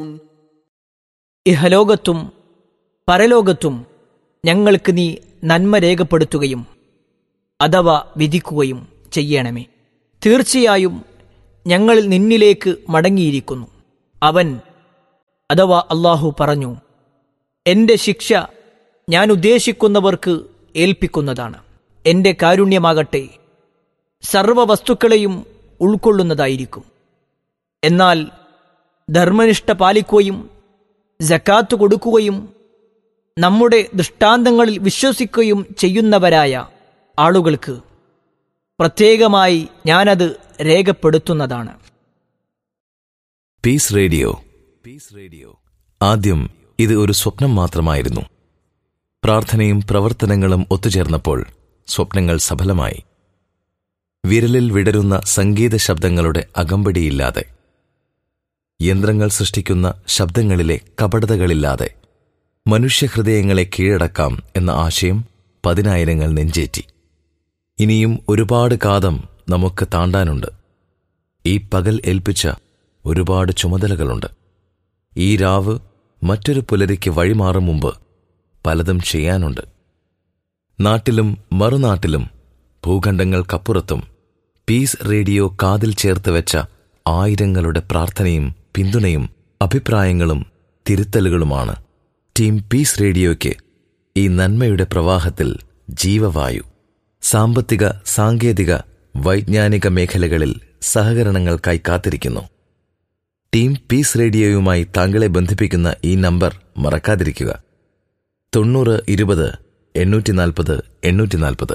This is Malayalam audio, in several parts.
ഇഹലോകത്തും പരലോകത്തും ഞങ്ങൾക്ക് നീ നന്മ രേഖപ്പെടുത്തുകയും അഥവാ വിധിക്കുകയും ചെയ്യണമേ തീർച്ചയായും ഞങ്ങൾ നിന്നിലേക്ക് മടങ്ങിയിരിക്കുന്നു അവൻ അഥവാ അള്ളാഹു പറഞ്ഞു എന്റെ ശിക്ഷ ഞാൻ ഉദ്ദേശിക്കുന്നവർക്ക് ഏൽപ്പിക്കുന്നതാണ് എന്റെ കാരുണ്യമാകട്ടെ സർവ വസ്തുക്കളെയും ഉൾക്കൊള്ളുന്നതായിരിക്കും എന്നാൽ ധർമ്മനിഷ്ഠ പാലിക്കുകയും ജക്കാത്ത് കൊടുക്കുകയും നമ്മുടെ ദൃഷ്ടാന്തങ്ങളിൽ വിശ്വസിക്കുകയും ചെയ്യുന്നവരായ ആളുകൾക്ക് പ്രത്യേകമായി ഞാനത് രേഖപ്പെടുത്തുന്നതാണ് പീസ് റേഡിയോ പീസ് റേഡിയോ ആദ്യം ഇത് ഒരു സ്വപ്നം മാത്രമായിരുന്നു പ്രാർത്ഥനയും പ്രവർത്തനങ്ങളും ഒത്തുചേർന്നപ്പോൾ സ്വപ്നങ്ങൾ സഫലമായി വിരലിൽ വിടരുന്ന സംഗീത ശബ്ദങ്ങളുടെ അകമ്പടിയില്ലാതെ യന്ത്രങ്ങൾ സൃഷ്ടിക്കുന്ന ശബ്ദങ്ങളിലെ കപടതകളില്ലാതെ മനുഷ്യഹൃദയങ്ങളെ കീഴടക്കാം എന്ന ആശയം പതിനായിരങ്ങൾ നെഞ്ചേറ്റി ഇനിയും ഒരുപാട് കാതം നമുക്ക് താണ്ടാനുണ്ട് ഈ പകൽ ഏൽപ്പിച്ച ഒരുപാട് ചുമതലകളുണ്ട് ഈ രാവ് മറ്റൊരു പുലരിക്ക് വഴിമാറും മുമ്പ് പലതും ചെയ്യാനുണ്ട് നാട്ടിലും മറുനാട്ടിലും ഭൂഖണ്ഡങ്ങൾക്കപ്പുറത്തും പീസ് റേഡിയോ കാതിൽ ചേർത്ത് വെച്ച ആയിരങ്ങളുടെ പ്രാർത്ഥനയും പിന്തുണയും അഭിപ്രായങ്ങളും തിരുത്തലുകളുമാണ് ടീം പീസ് റേഡിയോയ്ക്ക് ഈ നന്മയുടെ പ്രവാഹത്തിൽ ജീവവായു സാമ്പത്തിക സാങ്കേതിക വൈജ്ഞാനിക മേഖലകളിൽ സഹകരണങ്ങൾക്കായി കാത്തിരിക്കുന്നു ടീം പീസ് റേഡിയോയുമായി താങ്കളെ ബന്ധിപ്പിക്കുന്ന ഈ നമ്പർ മറക്കാതിരിക്കുക തൊണ്ണൂറ് ഇരുപത് എണ്ണൂറ്റി നാൽപ്പത് എണ്ണൂറ്റി നാൽപ്പത്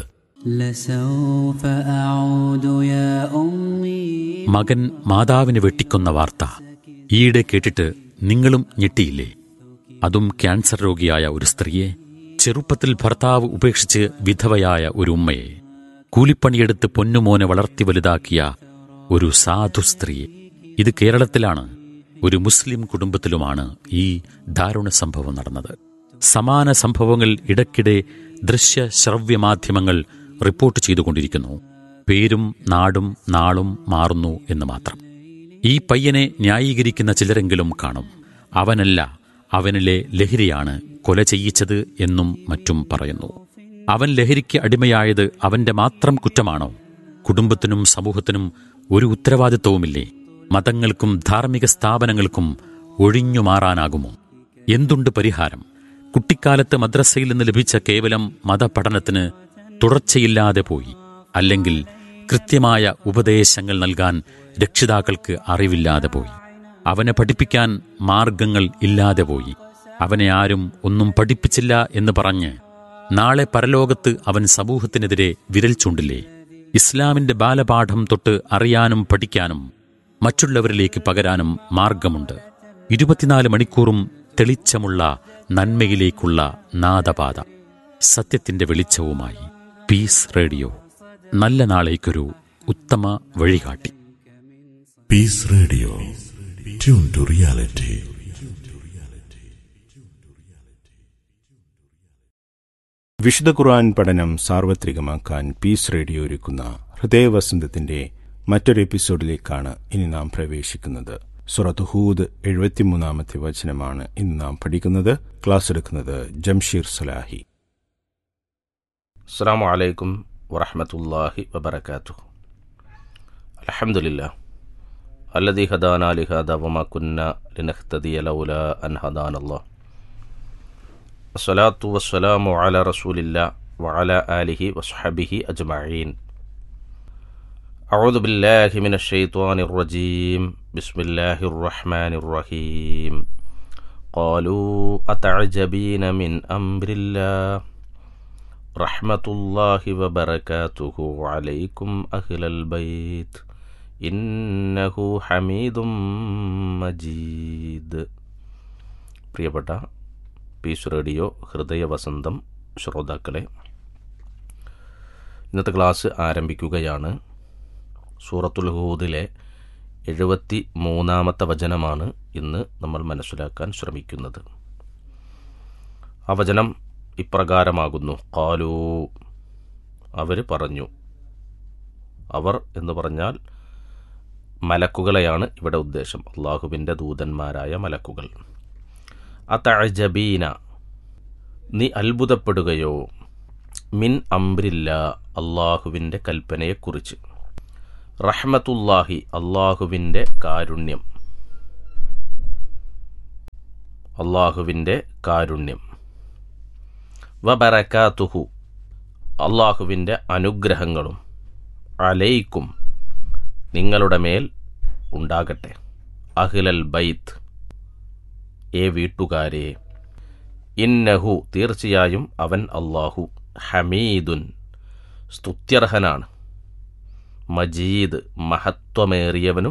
لسوف أعود يا أمي മകൻ മാതാവിനെ വെട്ടിക്കൊന്ന വാർത്ത ഈയിടെ കേട്ടിട്ട് നിങ്ങളും ഞെട്ടിയില്ലേ അതും ക്യാൻസർ രോഗിയായ ഒരു സ്ത്രീയെ ചെറുപ്പത്തിൽ ഭർത്താവ് ഉപേക്ഷിച്ച് വിധവയായ ഒരു ഉമ്മയെ കൂലിപ്പണിയെടുത്ത് പൊന്നുമോനെ വളർത്തി വലുതാക്കിയ ഒരു സാധു സ്ത്രീയെ ഇത് കേരളത്തിലാണ് ഒരു മുസ്ലിം കുടുംബത്തിലുമാണ് ഈ ദാരുണ സംഭവം നടന്നത് സമാന സംഭവങ്ങൾ ഇടയ്ക്കിടെ ദൃശ്യ ശ്രവ്യ മാധ്യമങ്ങൾ റിപ്പോർട്ട് ചെയ്തുകൊണ്ടിരിക്കുന്നു പേരും നാടും നാളും മാറുന്നു എന്ന് മാത്രം ഈ പയ്യനെ ന്യായീകരിക്കുന്ന ചിലരെങ്കിലും കാണും അവനല്ല അവനിലെ ലഹരിയാണ് കൊല ചെയ്യിച്ചത് എന്നും മറ്റും പറയുന്നു അവൻ ലഹരിക്ക് അടിമയായത് അവന്റെ മാത്രം കുറ്റമാണോ കുടുംബത്തിനും സമൂഹത്തിനും ഒരു ഉത്തരവാദിത്വവുമില്ലേ മതങ്ങൾക്കും ധാർമ്മിക സ്ഥാപനങ്ങൾക്കും ഒഴിഞ്ഞു മാറാനാകുമോ എന്തുണ്ട് പരിഹാരം കുട്ടിക്കാലത്ത് മദ്രസയിൽ നിന്ന് ലഭിച്ച കേവലം മതപഠനത്തിന് തുടർച്ചയില്ലാതെ പോയി അല്ലെങ്കിൽ കൃത്യമായ ഉപദേശങ്ങൾ നൽകാൻ രക്ഷിതാക്കൾക്ക് അറിവില്ലാതെ പോയി അവനെ പഠിപ്പിക്കാൻ മാർഗങ്ങൾ ഇല്ലാതെ പോയി അവനെ ആരും ഒന്നും പഠിപ്പിച്ചില്ല എന്ന് പറഞ്ഞ് നാളെ പരലോകത്ത് അവൻ സമൂഹത്തിനെതിരെ വിരൽ ചൂണ്ടില്ലേ ഇസ്ലാമിന്റെ ബാലപാഠം തൊട്ട് അറിയാനും പഠിക്കാനും മറ്റുള്ളവരിലേക്ക് പകരാനും മാർഗമുണ്ട് ഇരുപത്തിനാല് മണിക്കൂറും തെളിച്ചമുള്ള നന്മയിലേക്കുള്ള നാദപാത സത്യത്തിന്റെ വെളിച്ചവുമായി പീസ് റേഡിയോ നല്ല നാളേക്കൊരു ഉത്തമ വഴികാട്ടി Peace Radio. Tune to reality. വിശുദ്ധ ഖുർആൻ പഠനം സാർവത്രികമാക്കാൻ പീസ് റേഡിയോ ഒരുക്കുന്ന ഹൃദയവസന്തത്തിന്റെ മറ്റൊരു എപ്പിസോഡിലേക്കാണ് ഇനി നാം പ്രവേശിക്കുന്നത് സുറത്ത് ഹൂദ് എഴുപത്തിമൂന്നാമത്തെ വചനമാണ് ഇന്ന് നാം പഠിക്കുന്നത് ക്ലാസ് എടുക്കുന്നത് ജംഷീർ സലാഹി السلام عليكم ورحمة الله وبركاته الحمد لله الذي هدانا لهذا وما كنا لنهتدي لولا أن هدانا الله الصلاة والسلام على رسول الله وعلى آله وصحبه أجمعين أعوذ بالله من الشيطان الرجيم بسم الله الرحمن الرحيم قالوا أتعجبين من أمر الله رحمة الله وبركاته عليكم أهل البيت إنه حميد مجيد പ്രിയപ്പെട്ട പീസ് റേഡിയോ ഹൃദയവസന്തം ശ്രോതാക്കളെ ഇന്നത്തെ ക്ലാസ് ആരംഭിക്കുകയാണ് സൂറത്തുൽ ഹൂദിലെ എഴുപത്തി മൂന്നാമത്തെ വചനമാണ് ഇന്ന് നമ്മൾ മനസ്സിലാക്കാൻ ശ്രമിക്കുന്നത് ആ വചനം ഇപ്രകാരമാകുന്നു കാലൂ അവർ പറഞ്ഞു അവർ എന്ന് പറഞ്ഞാൽ മലക്കുകളെയാണ് ഇവിടെ ഉദ്ദേശം അള്ളാഹുവിൻ്റെ ദൂതന്മാരായ മലക്കുകൾ അതഅജബീന നീ അത്ഭുതപ്പെടുകയോ മിൻ അംബ്രില്ല അള്ളാഹുവിൻ്റെ കൽപ്പനയെക്കുറിച്ച് റഹ്മത്തുല്ലാഹി അള്ളാഹുവിൻ്റെ കാരുണ്യം അള്ളാഹുവിൻ്റെ കാരുണ്യം വബറക്കാത്തുഹു അള്ളാഹുവിൻ്റെ അനുഗ്രഹങ്ങളും അലൈക്കും നിങ്ങളുടെ മേൽ ഉണ്ടാകട്ടെ അഹ്ലൽ ബൈത്ത് ഏ വീട്ടുകാരെ ഇന്നഹു തീർച്ചയായും അവൻ അള്ളാഹു ഹമീദുൻ സ്തുത്യർഹനാണ് മജീദ് മഹത്വമേറിയവനും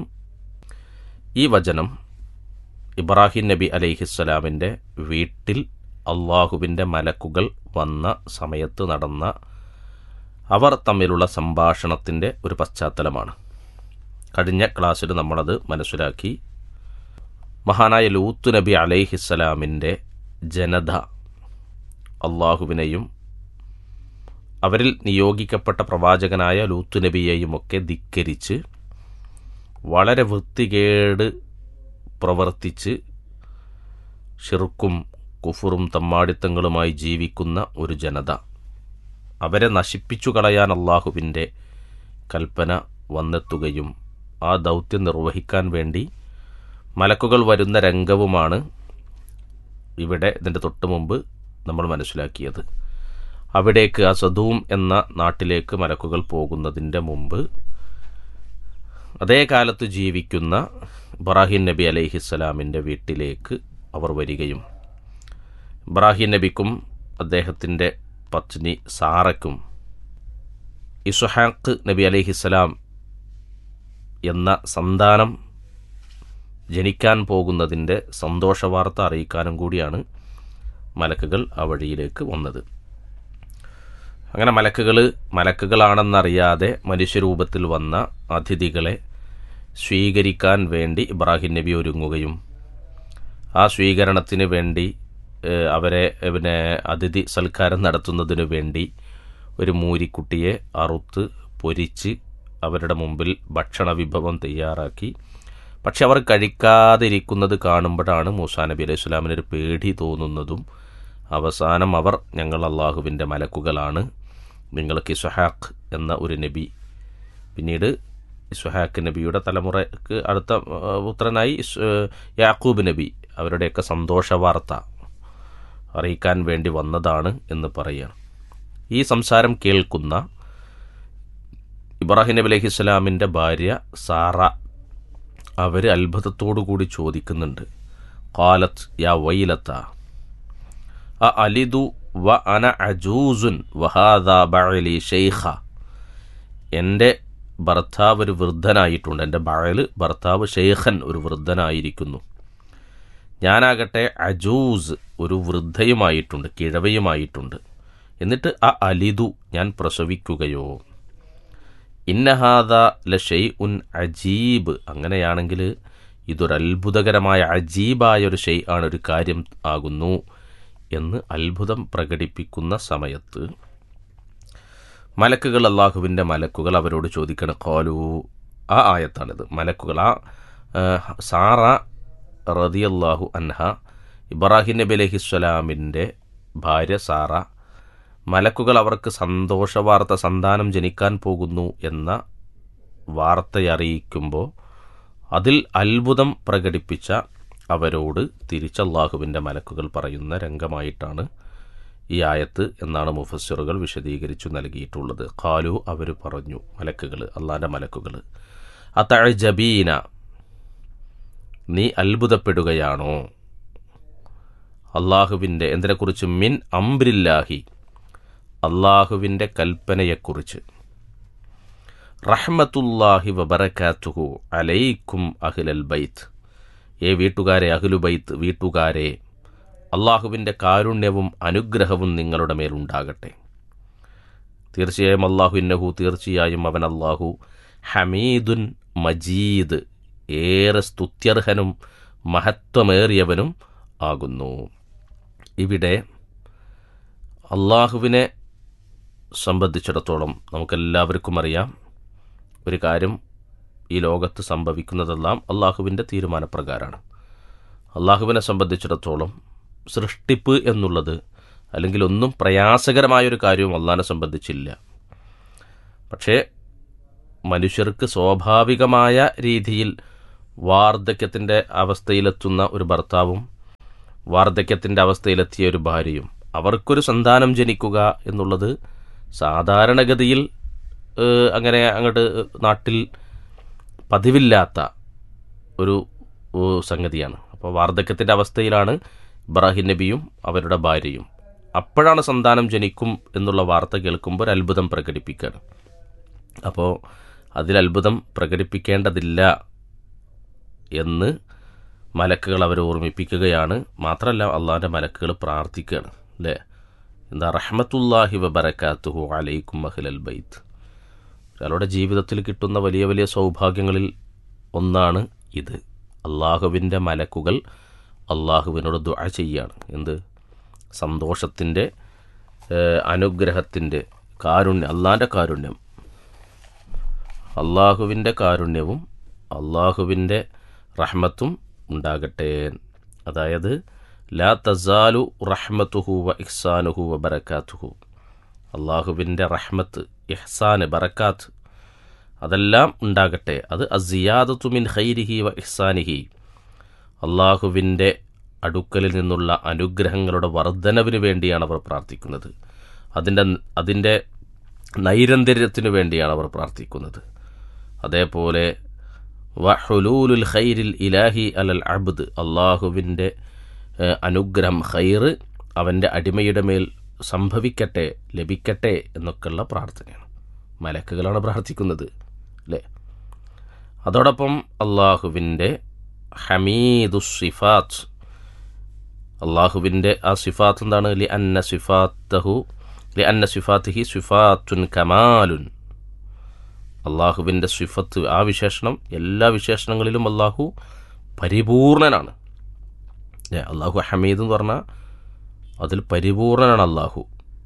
ഈ വചനം ഇബ്രാഹിം നബി അലൈഹിസ്സലാമിൻ്റെ വീട്ടിൽ അള്ളാഹുവിൻ്റെ മലക്കുകൾ വന്ന സമയത്ത് നടന്ന അവർ തമ്മിലുള്ള സംഭാഷണത്തിൻ്റെ ഒരു പശ്ചാത്തലമാണ് കഴിഞ്ഞ ക്ലാസ്സിൽ നമ്മളത് മനസ്സിലാക്കി മഹാനായ ലൂത്ത് നബി അലൈഹിസ്സലാമിൻ്റെ ജനത അള്ളാഹുവിനെയും അവരിൽ നിയോഗിക്കപ്പെട്ട പ്രവാചകനായ ലൂത്ത് നബിയെയുമൊക്കെ ധിക്കരിച്ച് വളരെ വൃത്തികേട് പ്രവർത്തിച്ച് ഷിർക്കും കുഫുറും തമ്മാടിത്തങ്ങളുമായി ജീവിക്കുന്ന ഒരു ജനത അവരെ നശിപ്പിച്ചു കളയാൻ അള്ളാഹുവിൻ്റെ കൽപ്പന വന്നെത്തുകയും ആ ദൗത്യം നിർവഹിക്കാൻ വേണ്ടി മലക്കുകൾ വരുന്ന രംഗവുമാണ് ഇവിടെ ഇതിൻ്റെ തൊട്ട് മുമ്പ് നമ്മൾ മനസ്സിലാക്കിയത് അവിടേക്ക് ആ സദൂം എന്ന നാട്ടിലേക്ക് മലക്കുകൾ പോകുന്നതിൻ്റെ മുമ്പ് അതേ കാലത്ത് ജീവിക്കുന്ന ഇബ്രാഹിം നബി അലൈഹിസ്സലാമിൻ്റെ വീട്ടിലേക്ക് അവർ വരികയും ഇബ്രാഹിം നബിക്കും അദ്ദേഹത്തിൻ്റെ പത്നി സാറയ്ക്കും ഇസുഹാഖ് നബി അലൈഹിസ്സലാം എന്ന സന്താനം ജനിക്കാൻ പോകുന്നതിൻ്റെ സന്തോഷവാർത്ത അറിയിക്കാനും കൂടിയാണ് മലക്കുകൾ ആ വഴിയിലേക്ക് വന്നത് അങ്ങനെ മലക്കുകൾ മലക്കുകളാണെന്നറിയാതെ മനുഷ്യരൂപത്തിൽ വന്ന അതിഥികളെ സ്വീകരിക്കാൻ വേണ്ടി ഇബ്രാഹിം നബി ഒരുങ്ങുകയും ആ സ്വീകരണത്തിന് വേണ്ടി ഏഹ്, അവരെ ഏഹ്, പിന്നെ അതിഥി സൽക്കാരം നടത്തുന്നതിന് വേണ്ടി ഒരു മൂരിക്കുട്ടിയെ അറുത്ത് പൊരിച്ച് അവരുടെ മുമ്പിൽ ഭക്ഷണ വിഭവം തയ്യാറാക്കി പക്ഷെ അവർ കഴിക്കാതിരിക്കുന്നത് കാണുമ്പോഴാണ് മൂസാ നബി അലൈഹി സ്വലാമിന് ഒരു പേടി തോന്നുന്നതും അവസാനം അവർ ഞങ്ങൾ അള്ളാഹുവിൻ്റെ മലക്കുകളാണ് നിങ്ങൾക്ക് ഇസ്ഹാഖ് എന്ന ഒരു നബി പിന്നീട് ഇസ്ഹാഖ് നബിയുടെ തലമുറക്ക് അടുത്ത ആ, പുത്രനായി ഇസ്- ഏ, യാക്കൂബ് നബി അവരുടെയൊക്കെ സന്തോഷ വാർത്ത അറിയിക്കാൻ വേണ്ടി വന്നതാണ് എന്ന് പറയുകയാണ് ഈ സംസാരം കേൾക്കുന്ന ഇബ്രാഹിം നബി അലൈഹി സ്വലാമിൻ്റെ ഭാര്യ സാറ അവർ അത്ഭുതത്തോടു കൂടി ചോദിക്കുന്നുണ്ട് കാലത്ത് യാ വൈലത്ത അ അലിദു വ അന അജൂസുൻ വഹാദ ബഅലി ഷെയ്ഖ എൻ്റെ ഭർത്താവ് ഒരു വൃദ്ധനായിട്ടുണ്ട് എൻ്റെ ബഴല് ഭർത്താവ് ഷെയ്ഖൻ ഒരു വൃദ്ധനായിരിക്കുന്നു ഞാനാകട്ടെ അജൂസ് ഒരു വൃദ്ധയുമായിട്ടുണ്ട് കിഴവയുമായിട്ടുണ്ട് എന്നിട്ട് അ അലിദു ഞാൻ പ്രസവിക്കുകയോ ഇന്നഹാദ ല ഷെയ് ഉൻ അജീബ് അങ്ങനെയാണെങ്കിൽ ഇതൊരു അത്ഭുതകരമായ അജീബായ ഒരു ഷെയ് ആണ് ഒരു കാര്യം ആകുന്നു എന്ന് അത്ഭുതം പ്രകടിപ്പിക്കുന്ന സമയത്ത് മലക്കുകൾ അള്ളാഹുവിൻ്റെ മലക്കുകൾ അവരോട് ചോദിക്കണം കോലു ആ ആയത്താണിത് മലക്കുകൾ ആ ആ, സാറ റതിയല്ലാഹു അൻഹ ഇബ്രാഹിം നബി അലഹിസ്വലാമിൻ്റെ ഭാര്യ സാറ മലക്കുകൾ അവർക്ക് സന്തോഷവാർത്ത സന്താനം ജനിക്കാൻ പോകുന്നു എന്ന വാർത്തയറിയിക്കുമ്പോൾ അതിൽ അത്ഭുതം പ്രകടിപ്പിച്ച അവരോട് തിരിച്ച് അള്ളാഹുവിൻ്റെ മലക്കുകൾ പറയുന്ന രംഗമായിട്ടാണ് ഈ ആയത്ത് എന്നാണ് മുഫസ്സിറുകൾ വിശദീകരിച്ചു നൽകിയിട്ടുള്ളത് ഖാലു അവർ പറഞ്ഞു മലക്കുകൾ അള്ളാൻ്റെ മലക്കുകൾ അതഴജബീന നീ അത്ഭുതപ്പെടുകയാണോ അള്ളാഹുവിൻ്റെ എന്തിനെക്കുറിച്ച് മിൻ അംബ്രില്ലാഹി അള്ളാഹുവിൻ്റെ കൽപ്പനയെക്കുറിച്ച് റഹ്മത്തുല്ലാഹി വബറക്കാത്തുഹു അലൈക്കും അഹ്ലൽ ബൈത്ത് ഏ വീട്ടുകാരെ അഹ്ലു ബൈത്ത് വീട്ടുകാരെ അള്ളാഹുവിൻ്റെ കാരുണ്യവും അനുഗ്രഹവും നിങ്ങളുടെ മേലുണ്ടാകട്ടെ തീർച്ചയായും അള്ളാഹു ഇന്നഹു തീർച്ചയായും അവൻ അള്ളാഹു ഹമീദുൻ മജീദ് ഏറെ സ്തുത്യർഹനും മഹത്വമേറിയവനും ആകുന്നു ഇവിടെ അള്ളാഹുവിനെ സംബന്ധിച്ചിടത്തോളം നമുക്കെല്ലാവർക്കും അറിയാം ഒരു കാര്യം ഈ ലോകത്ത് സംഭവിക്കുന്നതെല്ലാം അള്ളാഹുവിൻ്റെ തീരുമാനപ്രകാരമാണ് അള്ളാഹുവിനെ സംബന്ധിച്ചിടത്തോളം സൃഷ്ടിപ്പ് എന്നുള്ളത് അല്ലെങ്കിൽ ഒന്നും പ്രയാസകരമായൊരു കാര്യവും അള്ളാഹിനെ സംബന്ധിച്ചില്ല പക്ഷേ മനുഷ്യർക്ക് സ്വാഭാവികമായ രീതിയിൽ വാർദ്ധക്യത്തിൻ്റെ അവസ്ഥയിലെത്തുന്ന ഒരു ഭർത്താവും വാർദ്ധക്യത്തിൻ്റെ അവസ്ഥയിലെത്തിയ ഒരു ഭാര്യയും അവർക്കൊരു സന്താനം ജനിക്കുക എന്നുള്ളത് സാധാരണഗതിയിൽ ഏഹ്, അങ്ങനെ അങ്ങോട്ട് നാട്ടിൽ പതിവില്ലാത്ത ഒരു ഏഹ്, സംഗതിയാണ് അപ്പോൾ വാർദ്ധക്യത്തിൻ്റെ അവസ്ഥയിലാണ് ഇബ്രാഹിം നബിയും അവരുടെ ഭാര്യയും അപ്പോഴാണ് സന്താനം ജനിക്കും എന്നുള്ള വാർത്ത കേൾക്കുമ്പോൾ ഒരു അത്ഭുതം പ്രകടിപ്പിക്കുകയാണ് അപ്പോൾ അതിൽ അത്ഭുതം പ്രകടിപ്പിക്കേണ്ടതില്ല എന്ന് മലക്കുകൾ അവരെ ഓർമ്മിപ്പിക്കുകയാണ് മാത്രമല്ല അള്ളാഹിൻ്റെ മലക്കുകൾ പ്രാർത്ഥിക്കുകയാണ് അല്ലേ എന്താ റഹ്മത്തുല്ലാഹി വബറക്കാത്തുഹു അലൈക്കും മഹിലൽ ബൈത്ത് ഒരാളുടെ ജീവിതത്തിൽ കിട്ടുന്ന വലിയ വലിയ സൗഭാഗ്യങ്ങളിൽ ഒന്നാണ് ഇത് അള്ളാഹുവിൻ്റെ മലക്കുകൾ അള്ളാഹുവിനോട് ദുആ ചെയ്യാണ് എന്ത് സന്തോഷത്തിൻ്റെ അനുഗ്രഹത്തിൻ്റെ കാരുണ്യം അള്ളാഹിൻ്റെ കാരുണ്യം അള്ളാഹുവിൻ്റെ കാരുണ്യവും അള്ളാഹുവിൻ്റെ റഹ്മത്തും ഉണ്ടാകട്ടെ അതായത് ലാ തസാലു റഹ്മത്തുഹു വ ഇഹ്സാനുഹു വ ബറക്കാത്തുഹു അള്ളാഹുവിൻ്റെ റഹ്മത്ത് ഇഹ്സാന് ബറക്കാത്ത് അതെല്ലാം ഉണ്ടാകട്ടെ അത് അസിയാദത്തു മിൻ ഖൈരിഹി വ ഇഹ്സാനിഹി അള്ളാഹുവിൻ്റെ അടുക്കലിൽ നിന്നുള്ള അനുഗ്രഹങ്ങളുടെ വർധനവിന് വേണ്ടിയാണ് അവർ പ്രാർത്ഥിക്കുന്നത് അതിൻ്റെ അതിൻ്റെ നൈരന്തര്യത്തിനു വേണ്ടിയാണ് അവർ പ്രാർത്ഥിക്കുന്നത് അതേപോലെ വഹുലൂലുൽ ഖൈരിൽ ഇലാഹി അലൽ അബ്ദ് അള്ളാഹുവിൻ്റെ ഏഹ്, അനുഗ്രഹം ഖൈറ് അവൻ്റെ അടിമയുടെ മേൽ സംഭവിക്കട്ടെ ലഭിക്കട്ടെ എന്നൊക്കെയുള്ള പ്രാർത്ഥനയാണ് മലക്കുകളാണ് പ്രാർത്ഥിക്കുന്നത് അല്ലേ അതോടൊപ്പം അള്ളാഹുവിൻ്റെ ഹമീദു സിഫാത്ത് അള്ളാഹുവിൻ്റെ ആ സിഫാത്ത് എന്താണ് ലി അന്ന സിഫാത്തഹു ലി അന്ന സിഫാത്തിഹി സിഫാത്തുൻ കമാലുൻ അള്ളാഹുവിൻ്റെ സിഫത്ത് ആ വിശേഷണം എല്ലാ വിശേഷണങ്ങളിലും അള്ളാഹു പരിപൂർണനാണ് ഏ, അള്ളാഹു ഹമീദ് എന്ന് പറഞ്ഞാൽ അതിൽ പരിപൂർണനാണ് അള്ളാഹു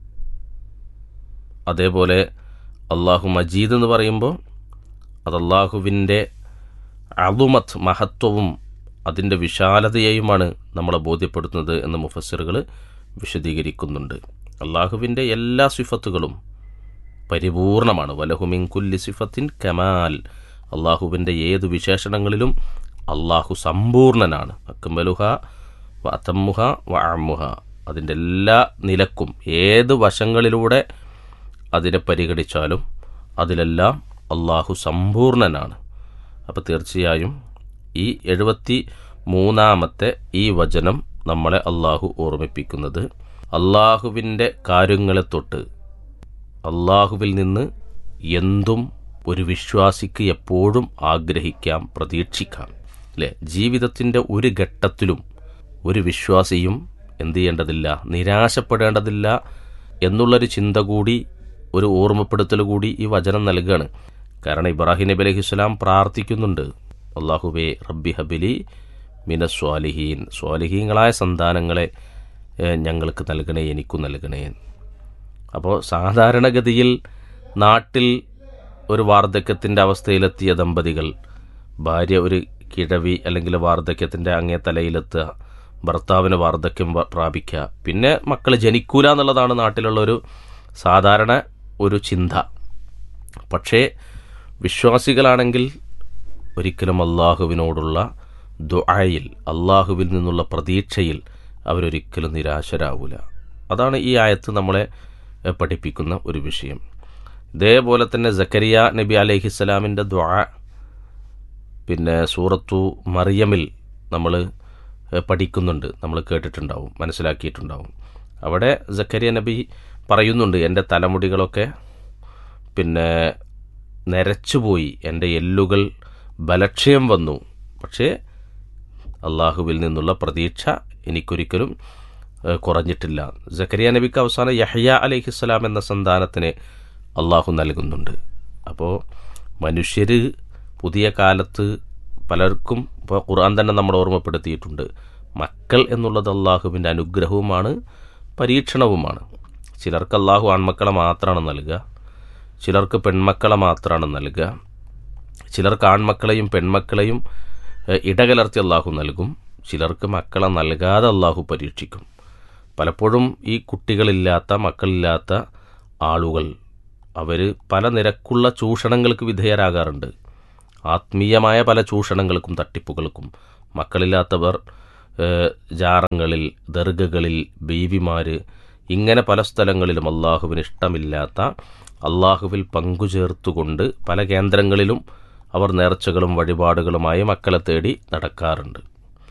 അതേപോലെ അള്ളാഹു മജീദ് എന്ന് പറയുമ്പോൾ അത് അള്ളാഹുവിൻ്റെ അളുമത്ത് മഹത്വവും അതിൻ്റെ വിശാലതയെയുമാണ് നമ്മളെ ബോധ്യപ്പെടുത്തുന്നത് എന്ന് മുഫസ്സിറുകൾ വിശദീകരിക്കുന്നുണ്ട് അള്ളാഹുവിൻ്റെ എല്ലാ സിഫത്തുകളും പരിപൂർണമാണ് വലഹുമിൻ കുല്ലി സിഫത്തിൻ കമാൽ അള്ളാഹുവിൻ്റെ ഏത് വിശേഷണങ്ങളിലും അള്ളാഹു സമ്പൂർണനാണ് അക്കമലുഹ വ അതമ്മുഹ വ അമ്മുഹ അതിൻ്റെ എല്ലാ നിലക്കും ഏത് വശങ്ങളിലൂടെ അതിനെ പരിഗണിച്ചാലും അതിലെല്ലാം അള്ളാഹു സമ്പൂർണനാണ് അപ്പോൾ തീർച്ചയായും ഈ എഴുപത്തി മൂന്നാമത്തെ ഈ വചനം നമ്മളെ അള്ളാഹു ഓർമ്മിപ്പിക്കുന്നത് അള്ളാഹുവിൻ്റെ കാര്യങ്ങളെ തൊട്ട് അള്ളാഹുവിൽ നിന്ന് എന്തും ഒരു വിശ്വാസിക്ക് എപ്പോഴും ആഗ്രഹിക്കാം പ്രതീക്ഷിക്കാം അല്ലേ ജീവിതത്തിൻ്റെ ഒരു ഘട്ടത്തിലും ഒരു വിശ്വാസിയും എന്ത് ചെയ്യേണ്ടതില്ല നിരാശപ്പെടേണ്ടതില്ല എന്നുള്ളൊരു ചിന്ത കൂടി ഒരു ഓർമ്മപ്പെടുത്തൽ കൂടി ഈ വചനം നൽകുകയാണ് കാരണം ഇബ്രാഹിം നബി അലൈഹി സ്വലാം പ്രാർത്ഥിക്കുന്നുണ്ട് അള്ളാഹുബേ റബ്ബി ഹബിലി മിന സ്വാലിഹീൻ സ്വാലിഹീങ്ങളായ സന്താനങ്ങളെ ഏഹ്, ഞങ്ങൾക്ക് നൽകണേ എനിക്കും നൽകണേ അപ്പോൾ സാധാരണഗതിയിൽ നാട്ടിൽ ഒരു വാർദ്ധക്യത്തിൻ്റെ അവസ്ഥയിലെത്തിയ ദമ്പതികൾ ഭാര്യ ഒരു കിഴവി അല്ലെങ്കിൽ വാർദ്ധക്യത്തിൻ്റെ അങ്ങേ തലയിലെത്തുക ഭർത്താവിന് വാർദ്ധക്യം വ- പ്രാപിക്കുക പിന്നെ മക്കൾ ജനിക്കൂല എന്നുള്ളതാണ് നാട്ടിലുള്ള ഒരു സാധാരണ ഒരു ചിന്ത പക്ഷേ വിശ്വാസികളാണെങ്കിൽ ഒരിക്കലും അള്ളാഹുവിനോടുള്ള ദുആയിൽ അള്ളാഹുവിൽ നിന്നുള്ള പ്രതീക്ഷയിൽ അവരൊരിക്കലും നിരാശരാവില്ല അതാണ് ഈ ആയത്ത് നമ്മളെ എഹ്, പഠിപ്പിക്കുന്ന ഒരു വിഷയം ഇതേപോലെ തന്നെ സക്കരിയ നബി അലൈഹിസ്സലാമിൻ്റെ ദ്വാ പിന്നെ സൂറത്തു മറിയമിൽ നമ്മൾ പഠിക്കുന്നുണ്ട് നമ്മൾ കേട്ടിട്ടുണ്ടാവും മനസ്സിലാക്കിയിട്ടുണ്ടാവും അവിടെ സക്കരിയ നബി പറയുന്നുണ്ട് എൻ്റെ തലമുടികളൊക്കെ പിന്നെ നരച്ചുപോയി എൻ്റെ എല്ലുകൾ ബലക്ഷയം വന്നു പക്ഷേ അള്ളാഹുവിൽ നിന്നുള്ള പ്രതീക്ഷ എനിക്കൊരിക്കലും ഏഹ്, കുറഞ്ഞിട്ടില്ല സക്കരിയ നബിക്ക് അവസാനം യഹ്യ അലൈഹിസ്സലാം എന്ന സന്താനത്തിന് അള്ളാഹു നൽകുന്നുണ്ട് അപ്പോൾ മനുഷ്യർ പുതിയ കാലത്ത് പലർക്കും ഇപ്പോൾ ഖുർആൻ തന്നെ നമ്മൾ ഓർമ്മപ്പെടുത്തിയിട്ടുണ്ട് മക്കൾ എന്നുള്ളത് അള്ളാഹുവിൻ്റെ അനുഗ്രഹവുമാണ് പരീക്ഷണവുമാണ് ചിലർക്ക് അള്ളാഹു ആൺമക്കളെ മാത്രമാണ് നൽകുക ചിലർക്ക് പെൺമക്കളെ മാത്രമാണ് നൽകുക ചിലർക്ക് ആൺമക്കളെയും പെൺമക്കളെയും ഏഹ്, ഇടകലർത്തി അള്ളാഹു നൽകും ചിലർക്ക് മക്കളെ നൽകാതെ അള്ളാഹു പരീക്ഷിക്കും പലപ്പോഴും ഈ കുട്ടികളില്ലാത്ത മക്കളില്ലാത്ത ആളുകൾ അവർ പല നിരക്കുള്ള ചൂഷണങ്ങൾക്ക് വിധേയരാകാറുണ്ട് ആത്മീയമായ പല ചൂഷണങ്ങൾക്കും തട്ടിപ്പുകൾക്കും മക്കളില്ലാത്തവർ ഏഹ്, ജാറങ്ങളിൽ ദർഗകളിൽ ബീവിമാർ ഇങ്ങനെ പല സ്ഥലങ്ങളിലും അള്ളാഹുവിന് ഇഷ്ടമില്ലാത്ത അള്ളാഹുവിൽ പങ്കുചേർത്തുകൊണ്ട് പല കേന്ദ്രങ്ങളിലും അവർ നേർച്ചകളും വഴിപാടുകളുമായി മക്കളെ തേടി നടക്കാറുണ്ട്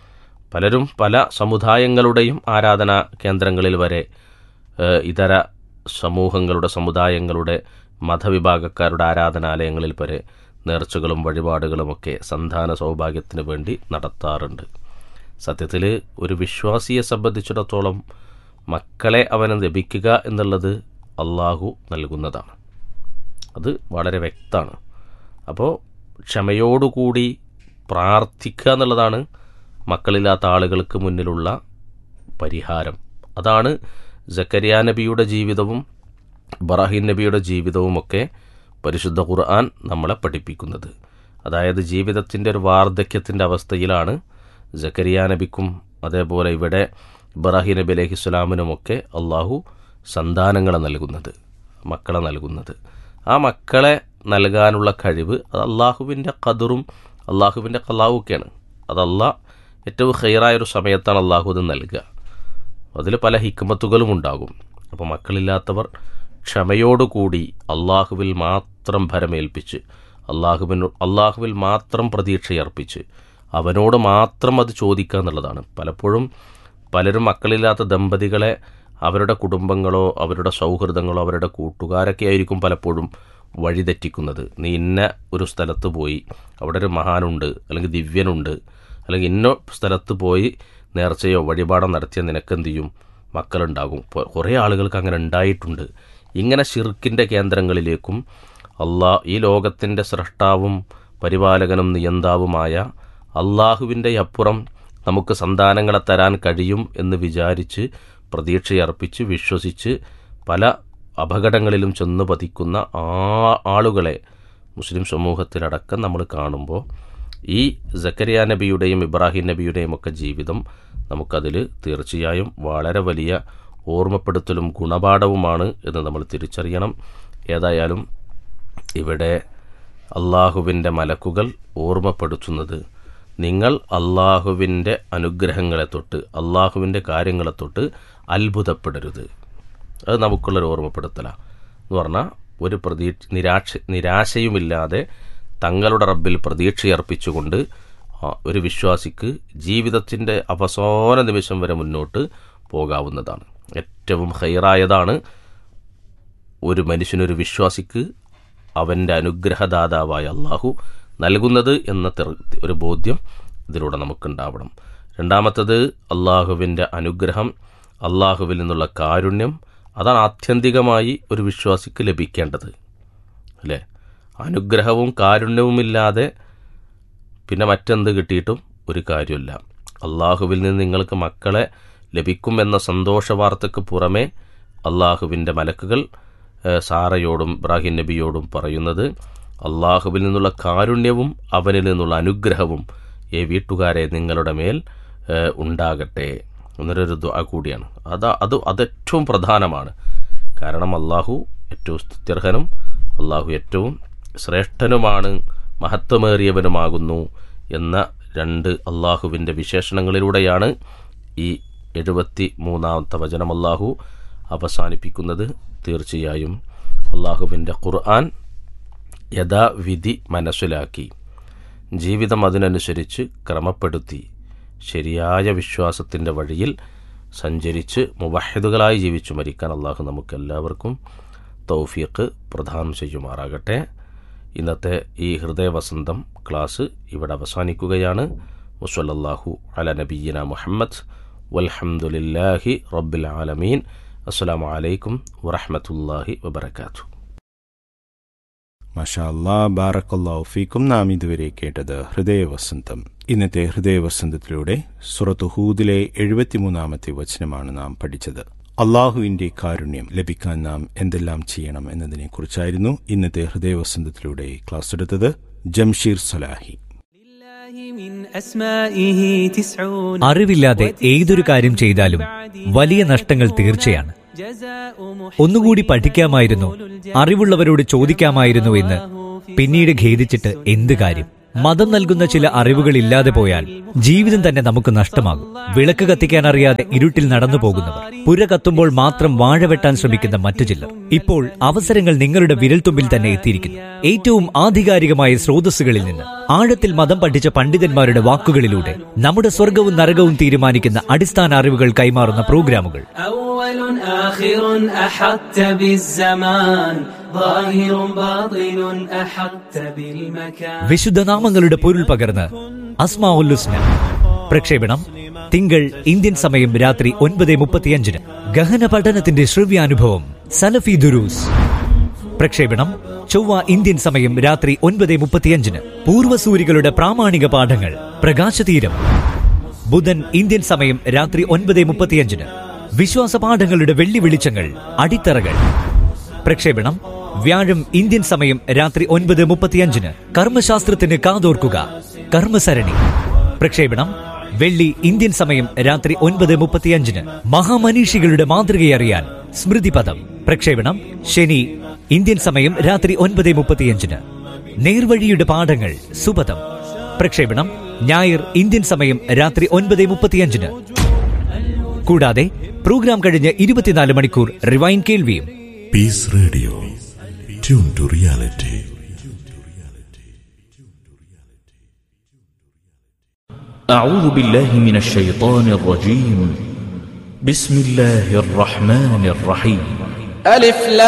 പലരും പല സമുദായങ്ങളുടെയും ആരാധനാ കേന്ദ്രങ്ങളിൽ വരെ ഏഹ്, ഇതര സമൂഹങ്ങളുടെ സമുദായങ്ങളുടെ മതവിഭാഗക്കാരുടെ ആരാധനാലയങ്ങളിൽ വരെ നേർച്ചകളും വഴിപാടുകളുമൊക്കെ സന്താന സൗഭാഗ്യത്തിന് വേണ്ടി നടത്താറുണ്ട് സത്യത്തിൽ ഒരു വിശ്വാസിയെ സംബന്ധിച്ചിടത്തോളം മക്കളെ അവന് ലഭിക്കുക എന്നുള്ളത് അള്ളാഹു നൽകുന്നതാണ് അത് വളരെ വ്യക്തമാണ് അപ്പോൾ ക്ഷമയോടുകൂടി പ്രാർത്ഥിക്കുക എന്നുള്ളതാണ് മക്കളില്ലാത്ത ആളുകൾക്ക് മുന്നിലുള്ള പരിഹാരം അതാണ് ജക്കരിയ നബിയുടെ ജീവിതവും ഇബ്രാഹിം നബിയുടെ ജീവിതവുമൊക്കെ പരിശുദ്ധ ഖുർആൻ നമ്മളെ പഠിപ്പിക്കുന്നത് അതായത് ജീവിതത്തിൻ്റെ ഒരു വാർദ്ധക്യത്തിൻ്റെ അവസ്ഥയിലാണ് ജക്കരിയ നബിക്കും അതേപോലെ ഇവിടെ ഇബ്രാഹിം നബി അലൈഹി സ്വലാമിനുമൊക്കെ അള്ളാഹു സന്താനങ്ങളെ നൽകുന്നത് മക്കളെ നൽകുന്നത് ആ മക്കളെ നൽകാനുള്ള കഴിവ് അത് അള്ളാഹുവിൻ്റെ കതിറും അള്ളാഹുവിൻ്റെ കലാവുമൊക്കെയാണ് അതല്ല ഏറ്റവും ഹൈറായ ഒരു സമയത്താണ് അള്ളാഹു അത് നൽകുക അതിൽ പല ഹിക്മത്തുകളും ഉണ്ടാകും അപ്പോൾ മക്കളില്ലാത്തവർ ക്ഷമയോടുകൂടി അള്ളാഹുവിൽ മാത്രം ഭരമേൽപ്പിച്ച് അള്ളാഹുവിന് അള്ളാഹുവിൽ മാത്രം പ്രതീക്ഷയർപ്പിച്ച് അവനോട് മാത്രം അത് ചോദിക്കുക എന്നുള്ളതാണ് പലപ്പോഴും പലരും മക്കളില്ലാത്ത ദമ്പതികളെ അവരുടെ കുടുംബങ്ങളോ അവരുടെ സൗഹൃദങ്ങളോ അവരുടെ കൂട്ടുകാരൊക്കെ ആയിരിക്കും പലപ്പോഴും വഴിതെറ്റിക്കുന്നത് നീ ഇന്ന ഒരു സ്ഥലത്ത് പോയി അവിടെ ഒരു മഹാനുണ്ട് അല്ലെങ്കിൽ ദിവ്യനുണ്ട് അല്ലെങ്കിൽ ഇന്ന സ്ഥലത്ത് പോയി നേർച്ചയോ വഴിപാടോ നടത്തിയ നിനക്കെന്ത് ചെയ്യും മക്കളുണ്ടാകും ഇപ്പോൾ കുറേ ആളുകൾക്ക് അങ്ങനെ ഉണ്ടായിട്ടുണ്ട് ഇങ്ങനെ ഷിർക്കിൻ്റെ കേന്ദ്രങ്ങളിലേക്കും അള്ളാ ഈ ലോകത്തിൻ്റെ സൃഷ്ടാവും പരിപാലകനും നിയന്താവുമായ അള്ളാഹുവിൻ്റെ അപ്പുറം നമുക്ക് സന്താനങ്ങളെ തരാൻ കഴിയും എന്ന് വിചാരിച്ച് പ്രതീക്ഷയർപ്പിച്ച് വിശ്വസിച്ച് പല അപകടങ്ങളിലും ചെന്ന് പതിക്കുന്ന ആ ആളുകളെ മുസ്ലിം സമൂഹത്തിലടക്കം നമ്മൾ കാണുമ്പോൾ ഈ സക്കരിയ നബിയുടെയും ഇബ്രാഹിം നബിയുടെയും ഒക്കെ ജീവിതം നമുക്കതിൽ തീർച്ചയായും വളരെ വലിയ ഓർമ്മപ്പെടുത്തലും ഗുണപാഠവുമാണ് എന്ന് നമ്മൾ തിരിച്ചറിയണം ഏതായാലും ഇവിടെ അള്ളാഹുവിൻ്റെ മലക്കുകൾ ഓർമ്മപ്പെടുത്തുന്നത് നിങ്ങൾ അള്ളാഹുവിൻ്റെ അനുഗ്രഹങ്ങളെ തൊട്ട് അള്ളാഹുവിൻ്റെ കാര്യങ്ങളെ തൊട്ട് അത്ഭുതപ്പെടരുത് അത് നമുക്കുള്ളൊരു ഓർമ്മപ്പെടുത്തലാണ് എന്ന് പറഞ്ഞാൽ ഒരു പ്രതീക്ഷ നിരാശ നിരാശയുമില്ലാതെ തങ്ങളുടെ റബ്ബിൽ പ്രതീക്ഷയർപ്പിച്ചുകൊണ്ട് ആ, ഒരു വിശ്വാസിക്ക് ജീവിതത്തിൻ്റെ അവസാന നിമിഷം വരെ മുന്നോട്ട് പോകാവുന്നതാണ് ഏറ്റവും ഹൈറായതാണ് ഒരു മനുഷ്യനൊരു വിശ്വാസിക്ക് അവൻ്റെ അനുഗ്രഹദാതാവായ അള്ളാഹു നൽകുന്നത് എന്ന തെർ- ഒരു ബോധ്യം ഇതിലൂടെ നമുക്കുണ്ടാവണം രണ്ടാമത്തത് അള്ളാഹുവിൻ്റെ അനുഗ്രഹം അള്ളാഹുവിൽ നിന്നുള്ള കാരുണ്യം അതാണ് ആത്യന്തികമായി ഒരു വിശ്വാസിക്ക് ലഭിക്കേണ്ടത് അല്ലേ അനുഗ്രഹവും കാരുണ്യവുമില്ലാതെ പിന്നെ മറ്റെന്ത് കിട്ടിയിട്ടും ഒരു കാര്യമില്ല അള്ളാഹുവിൽ നിന്ന് നിങ്ങൾക്ക് മക്കളെ ലഭിക്കുമെന്ന സന്തോഷ വാർത്തയ്ക്ക് പുറമെ അള്ളാഹുവിൻ്റെ മലക്കുകൾ ഏഹ്, സാറയോടും ഇബ്രാഹിം നബിയോടും പറയുന്നത് അള്ളാഹുവിൽ നിന്നുള്ള കാരുണ്യവും അവനിൽ നിന്നുള്ള അനുഗ്രഹവും ഏ വീട്ടുകാരെ നിങ്ങളുടെ മേൽ ഏഹ്, ഉണ്ടാകട്ടെ എന്നൊരു ദുആ കൂടിയാണ് അത് അത് അത് ഏറ്റവും പ്രധാനമാണ് കാരണം അള്ളാഹു ഏറ്റവും സ്തുത്യർഹനും അള്ളാഹു ഏറ്റവും ശ്രേഷ്ഠനുമാണ് മഹത്വമേറിയവനുമാകുന്നു എന്ന രണ്ട് അള്ളാഹുവിൻ്റെ വിശേഷണങ്ങളിലൂടെയാണ് ഈ എഴുപത്തി മൂന്നാമത്തെ വചനം അള്ളാഹു അവസാനിപ്പിക്കുന്നത് തീർച്ചയായും അള്ളാഹുവിൻ്റെ ഖുർആൻ യഥാവിധി മനസ്സിലാക്കി ജീവിതം അതിനനുസരിച്ച് ക്രമപ്പെടുത്തി ശരിയായ വിശ്വാസത്തിൻ്റെ വഴിയിൽ സഞ്ചരിച്ച് മുവഹിദുകളായി ജീവിച്ചു മരിക്കാൻ അള്ളാഹു നമുക്കെല്ലാവർക്കും തൗഫീഖ് പ്രദാനം ചെയ്യുമാറാകട്ടെ ഇന്നത്തെ ഈ ഹൃദയവസന്തം ക്ലാസ് ഇവിടെ അവസാനിക്കുകയാണ് വസ്വലല്ലാഹു അല നബീന മുഹമ്മദ് വൽഹംദുലില്ലാഹി റബ്ബിൽ ആലമീൻ അസ്സലാമു അലൈക്കും വറഹ്മത്തുള്ളാഹി വബറകാതുഹു മഷാ അല്ലാ ബാറക്കല്ലാഹു ഫീക്കും നാം ഇതുവരെ കേട്ടത് ഹൃദയവസന്തം ഇന്നത്തെ ഹൃദയവസന്തത്തിലൂടെ സുറത്ത് ഹൂദിലെ എഴുപത്തിമൂന്നാമത്തെ വചനമാണ് നാം പഠിച്ചത് അള്ളാഹുവിന്റെ കാരുണ്യം ലഭിക്കാൻ നാം എന്തെല്ലാം ചെയ്യണം എന്നതിനെക്കുറിച്ചായിരുന്നു ഇന്നത്തെ ഹൃദയവസന്തത്തിലൂടെ ക്ലാസ് എടുത്തത് ജംഷീർ സലാഹി من أسمائه تسعون അറിവില്ലാതെ ഏതൊരു കാര്യം ചെയ്താലും വലിയ നഷ്ടങ്ങൾ തീർച്ചയാണ് جزاء محب ഒന്നുകൂടി പഠിക്കാമായിരുന്നു അറിവുള്ളവരോട് ചോദിക്കാമായിരുന്നു എന്ന് പിന്നീട് ഖേദിച്ചിട്ട് എന്ത് കാര്യം മതം നൽകുന്ന ചില അറിവുകൾ ഇല്ലാതെ പോയാൽ ജീവിതം തന്നെ നമുക്ക് നഷ്ടമാകും വിളക്ക് കത്തിക്കാൻ അറിയാതെ ഇരുട്ടിൽ നടന്നു പോകുന്നവർ പുര കത്തുമ്പോൾ മാത്രം വാഴ വെട്ടാൻ ശ്രമിക്കുന്ന മറ്റു ചിലർ ഇപ്പോൾ അവസരങ്ങൾ നിങ്ങളുടെ വിരൽത്തുമ്പിൽ തന്നെ എത്തിയിരിക്കുന്നു ഏറ്റവും ആധികാരികമായ സ്രോതസ്സുകളിൽ നിന്ന് ആഴത്തിൽ മതം പഠിച്ച പണ്ഡിതന്മാരുടെ വാക്കുകളിലൂടെ നമ്മുടെ സ്വർഗവും നരകവും തീരുമാനിക്കുന്ന അടിസ്ഥാന അറിവുകൾ കൈമാറുന്ന പ്രോഗ്രാമുകൾ أول آخر أحطت بالزمان ظاهر باطن أحطت بالمكان വിശുദ്ധ നാമങ്ങളുടെ പൊരുൾ പകർന്ന് അസ്മാഉൽ ഹുസ്ന പ്രക്ഷേപണം തിങ്കൾ ഇന്ത്യൻ സമയം രാത്രി ഒൻപത് മുപ്പത്തിയഞ്ചിന് ഗഹന പഠനത്തിന്റെ ശ്രവ്യാനുഭവം സലഫി ദുരൂസ് പ്രക്ഷേപണം ചൊവ്വ ഇന്ത്യൻ സമയം രാത്രി ഒൻപത് മുപ്പത്തിയഞ്ചിന് പൂർവ്വസൂരികളുടെ പ്രാമാണിക പാഠങ്ങൾ പ്രകാശതീരം ബുധൻ ഇന്ത്യൻ സമയം രാത്രി ഒൻപത് മുപ്പത്തിയഞ്ചിന് വിശ്വാസ പാഠങ്ങളുടെ വെള്ളി വെളിച്ചങ്ങൾ അടിത്തറകൾ പ്രക്ഷേപണം വ്യാഴം ഇന്ത്യൻ സമയം രാത്രി ഒൻപത് മുപ്പത്തിയഞ്ചിന് കർമ്മശാസ്ത്രത്തിന് കാതോർക്കുക കർമ്മസരണി പ്രക്ഷേപണം വെള്ളി ഇന്ത്യൻ സമയം രാത്രി ഒൻപത് മുപ്പത്തിയഞ്ചിന് മഹാമനീഷികളുടെ മാതൃകയറിയാൻ സ്മൃതിപദം പ്രക്ഷേപണം ശനി ഇന്ത്യൻ സമയം രാത്രി ഒൻപത് മുപ്പത്തിയഞ്ചിന് നേർവഴിയുടെ പാഠങ്ങൾ സുപദം പ്രക്ഷേപണം ഞായർ ഇന്ത്യൻ സമയം രാത്രി ഒൻപത് മുപ്പത്തിയഞ്ചിന് കൂടാതെ പ്രോഗ്രാം കഴിഞ്ഞ് ഇരുപത്തിനാല് മണിക്കൂർ റിവൈൻ കേൾവിയും Peace Radio. Tune to reality. أعوذ بالله من الشيطان الرجيم بسم الله الرحمن الرحيم ألف لا